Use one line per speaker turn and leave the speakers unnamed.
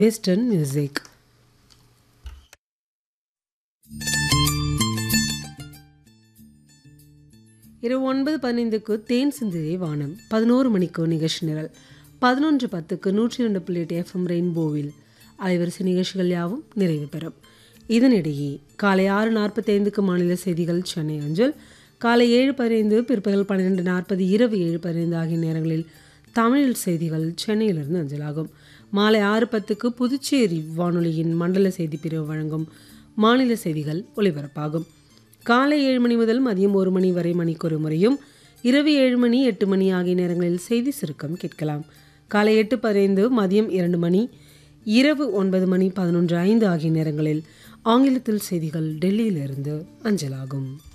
western music இரவு ஒன்பது பதினைந்துக்கு தேன் சிந்திரை வானம் பதினோரு மணிக்கு நிகழ்ச்சி நிரல் பதினொன்று பத்துக்கு நூற்றி இரண்டு புள்ளி எட்டு எஃப்எம் ரெயின்போவில் அலைவரிசை நிகழ்ச்சிகள் யாவும் நிறைவு பெறும் இதனிடையே காலை ஆறு நாற்பத்தைந்துக்கு மாநில செய்திகள் சென்னை அஞ்சல் காலை ஏழு பதினைந்து பிற்பகல் பன்னிரெண்டு நாற்பது இரவு ஏழு பதினைந்து ஆகிய நேரங்களில் தமிழில் செய்திகள் சென்னையிலிருந்து அஞ்சலாகும் மாலை ஆறு பத்துக்கு புதுச்சேரி வானொலியின் மண்டல செய்தி பிரிவு வழங்கும் மாநில செய்திகள் ஒலிபரப்பாகும் காலை ஏழு மணி முதல் மதியம் ஒரு மணி வரை மணிக்கொரு முறையும் இரவு ஏழு மணி எட்டு மணி ஆகிய நேரங்களில் செய்தி சுருக்கம் கேட்கலாம் காலை எட்டு பதினைந்து மதியம் இரண்டு மணி இரவு ஒன்பது மணி பதினொன்று ஐந்து ஆகிய நேரங்களில் ஆங்கிலத்தில் செய்திகள் டெல்லியிலிருந்து அஞ்சலாகும்